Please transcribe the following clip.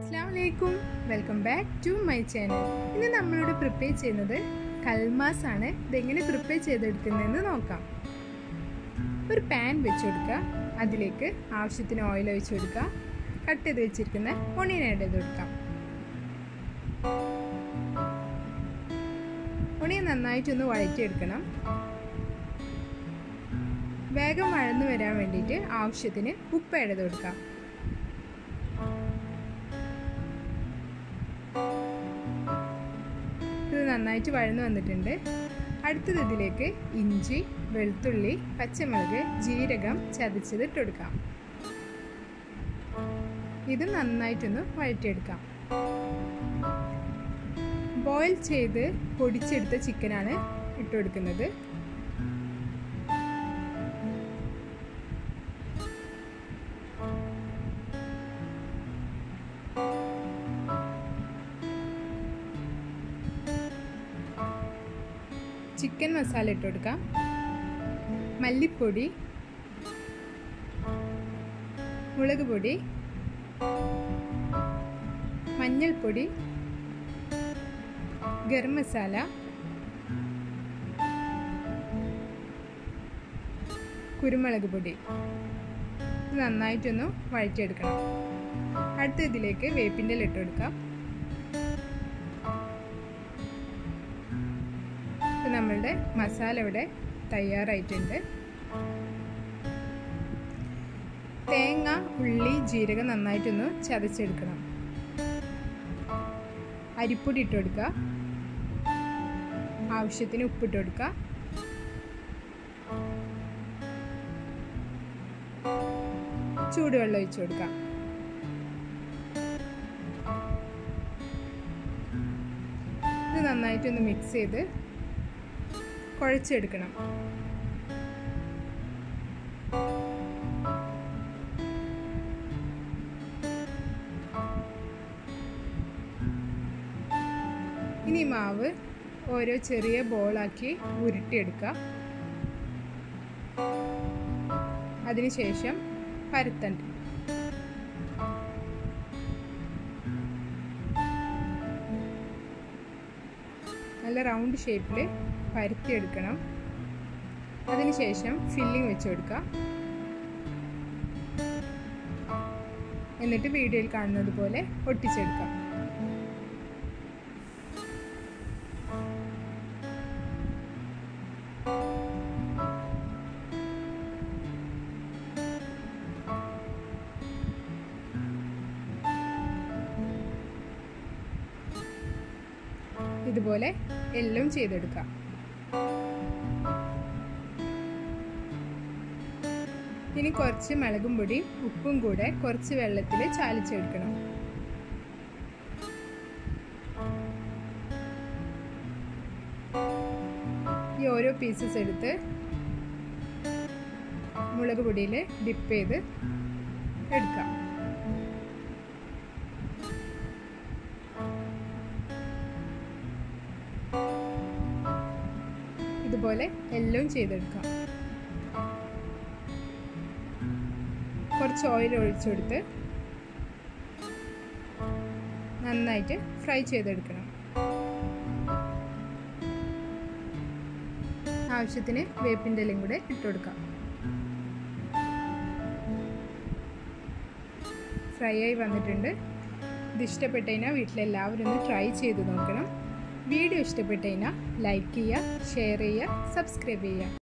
അസ്സാമലൈക്കും welcome back to my channel ഇന്ന് നമ്മളിവിടെ പ്രിപ്പയർ ചെയ്യുന്നത് കൽമാസ് ആണ് ഇതെങ്ങനെ പ്രിപ്പയർ ചെയ്തെടുക്കുന്നതെന്ന് നോക്കാം ഒരു പാൻ വെച്ച് കൊടുക്കുക അതിലേക്ക് ആവശ്യത്തിന് ഓയിൽ ഒഴിച്ച് കൊടുക്കുക കട്ട് ചെയ്ത് വെച്ചിരിക്കുന്ന ഒണിയൻ ആഡ് ചെയ്ത് കൊടുക്കാം ഒണിയൻ നന്നായിട്ടൊന്ന് വഴറ്റിയെടുക്കണം വേഗം വഴന്നു വരാൻ വേണ്ടിയിട്ട് ആവശ്യത്തിന് ഉപ്പ് ആഡ് ചെയ്ത് കൊടുക്കാം ഇത് നന്നായിട്ട് വഴന്നു വന്നിട്ടുണ്ട് അടുത്തത് ഇതിലേക്ക് ഇഞ്ചി വെളുത്തുള്ളി പച്ചമുളക് ജീരകം ചതച്ചത് ഇട്ടുകൊടുക്കാം ഇത് നന്നായിട്ടൊന്ന് വഴറ്റിയെടുക്കാം ബോയിൽ ചെയ്ത് പൊടിച്ചെടുത്ത ചിക്കനാണ് ഇട്ടുകൊടുക്കുന്നത് ചിക്കൻ മസാല ഇട്ട് കൊടുക്കാം മല്ലിപ്പൊടി മുളക് പൊടി മഞ്ഞൾപ്പൊടി ഗരം മസാല കുരുമുളക് പൊടി ഇത് നന്നായിട്ടൊന്ന് വഴറ്റിയെടുക്കണം അടുത്ത ഇതിലേക്ക് വേപ്പിൻ്റെ ഇട്ട് കൊടുക്കാം ഇപ്പം നമ്മളുടെ മസാല ഇവിടെ തയ്യാറായിട്ടുണ്ട് തേങ്ങ ഉള്ളി ജീരകം നന്നായിട്ടൊന്ന് ചതച്ചെടുക്കണം അരിപ്പൊടി ഇട്ട് കൊടുക്കുക ആവശ്യത്തിന് ഉപ്പിട്ട് കൊടുക്കുക ചൂടുവെള്ളം ഒഴിച്ചു കൊടുക്കാം ഇത് നന്നായിട്ടൊന്ന് മിക്സ് ചെയ്ത് കുഴച്ചെടുക്കണം ഇനി മാവ് ഓരോ ചെറിയ ബോളാക്കി ഉരുട്ടിയെടുക്കുക അതിനുശേഷം പരത്തണ്ട് നല്ല റൗണ്ട് ഷേപ്പിൽ പരത്തിയെടുക്കണം അതിനുശേഷം ഫില്ലിംഗ് വെച്ച് കൊടുക്കുക എന്നിട്ട് വീഡിയോയിൽ കാണുന്നത് പോലെ ഒട്ടിച്ചെടുക്കാം ഇതുപോലെ എല്ലാം ചെയ്തെടുക്കാം ഇനി കുറച്ച് മുളകും പൊടിയും ഉപ്പും കൂടെ കുറച്ച് വെള്ളത്തിൽ ചാലിച്ചെടുക്കണം ഈ ഓരോ പീസസ് എടുത്ത് മുളക് പൊടിയിൽ ഡിപ്പ് ചെയ്ത് എടുക്കാം ഇതുപോലെ എല്ലാം ചെയ്തെടുക്കാം കുറച്ച് ഓയിൽ ഒഴിച്ചെടുത്ത് നന്നായിട്ട് ഫ്രൈ ചെയ്തെടുക്കണം ആവശ്യത്തിന് വേപ്പിൻ്റെ ഇലയും കൂടെ ഇട്ടുകൊടുക്കാം ഫ്രൈ ആയി വന്നിട്ടുണ്ട് ഇത് ഇഷ്ടപ്പെട്ടതിനാൽ വീട്ടിലെല്ലാവരും ഒന്ന് ട്രൈ ചെയ്ത് നോക്കണം വീഡിയോ ഇഷ്ടപ്പെട്ടതിനാൽ ലൈക്ക് ചെയ്യുക ഷെയർ ചെയ്യുക സബ്സ്ക്രൈബ് ചെയ്യുക